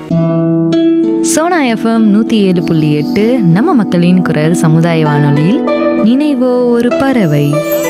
Sona FM நூற்றி ஏழு புள்ளி எட்டு நம்ம மக்களின் குரல் சமுதாய வானொலியில் நினைவோ ஒரு பறவை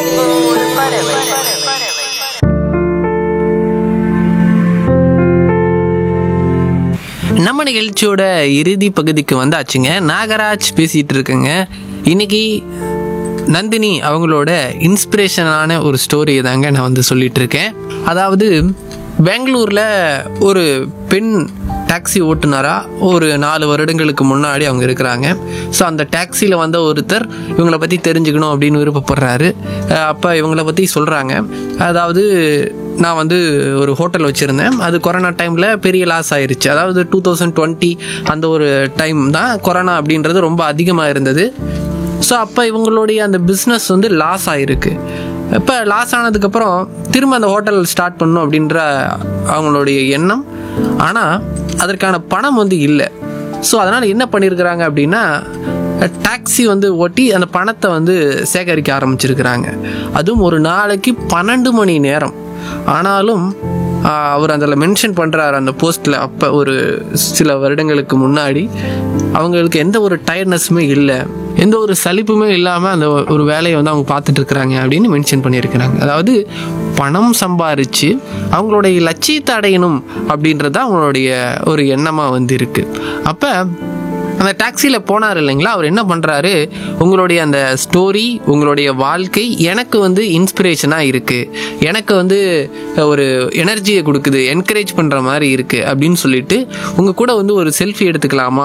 நம்ம நிகழ்ச்சியோட இறுதி பகுதிக்கு வந்தாச்சுங்க நாகராஜ் பேசிட்டு இருக்கேங்க இன்னைக்கு நந்தினி அவங்களோட இன்ஸ்பிரேஷனான ஒரு ஸ்டோரி தாங்க நான் வந்து சொல்லிட்டு இருக்கேன் அதாவது பெங்களூரில் ஒரு பெண் டாக்ஸி ஓட்டுனரா ஒரு நாலு வருடங்களுக்கு முன்னாடி அவங்க இருக்கிறாங்க ஸோ அந்த டாக்ஸியில் வந்த ஒருத்தர் இவங்களை பற்றி தெரிஞ்சுக்கணும் அப்படின்னு விருப்பப்படுறாரு அஹ் அப்போ இவங்கள பற்றி சொல்கிறாங்க அதாவது நான் வந்து ஒரு ஹோட்டல் வச்சுருந்தேன் அது கொரோனா டைமில் பெரிய லாஸ் ஆயிருச்சு அதாவது டூ தௌசண்ட் டுவெண்ட்டி அந்த ஒரு டைம் தான் கொரோனா அப்படின்றது ரொம்ப அதிகமாக இருந்தது ஸோ அப்போ இவங்களுடைய அந்த பிஸ்னஸ் வந்து லாஸ் ஆகிருக்கு இப்போ லாஸ் ஆனதுக்கப்புறம் திரும்ப அந்த ஹோட்டல் ஸ்டார்ட் பண்ணணும் அப்படின்ற அவங்களுடைய எண்ணம் ஆனால் அதற்கான பணம் வந்து இல்லை ஸோ அதனால் என்ன பண்ணியிருக்கிறாங்க அப்படின்னா டாக்ஸி வந்து ஓட்டி அந்த பணத்தை வந்து சேகரிக்க ஆரம்பிச்சிருக்கிறாங்க அதுவும் ஒரு நாளைக்கு பன்னெண்டு மணி நேரம் ஆனாலும் ஆஹ், அவர் அதில் மென்ஷன் பண்ணுறாரு அந்த போஸ்ட்டில் அப்போ ஒரு சில வருடங்களுக்கு முன்னாடி அவங்களுக்கு எந்த ஒரு டயர்ட்னஸுமே இல்லை எந்த ஒரு சலிப்புமே இல்லாமல் அந்த ஒரு வேலையை வந்து அவங்க பார்த்துட்டு இருக்கிறாங்க அப்படின்னு மென்ஷன் பண்ணியிருக்கிறாங்க அதாவது பணம் சம்பாரித்து அவங்களுடைய லட்சியத்தை அடையணும் அப்படின்றது தான் அவங்களுடைய ஒரு எண்ணமாக வந்து இருக்குது அப்போ அந்த டாக்ஸியில் போனார் இல்லைங்களா அவர் என்ன பண்ணுறாரு உங்களுடைய அந்த ஸ்டோரி உங்களுடைய வாழ்க்கை எனக்கு வந்து இன்ஸ்பிரேஷனாக இருக்குது எனக்கு வந்து ஒரு எனர்ஜியை கொடுக்குது என்கரேஜ் பண்ணுற மாதிரி இருக்குது அப்படின்னு சொல்லிட்டு உங்கள் கூட வந்து ஒரு செல்ஃபி எடுத்துக்கலாமா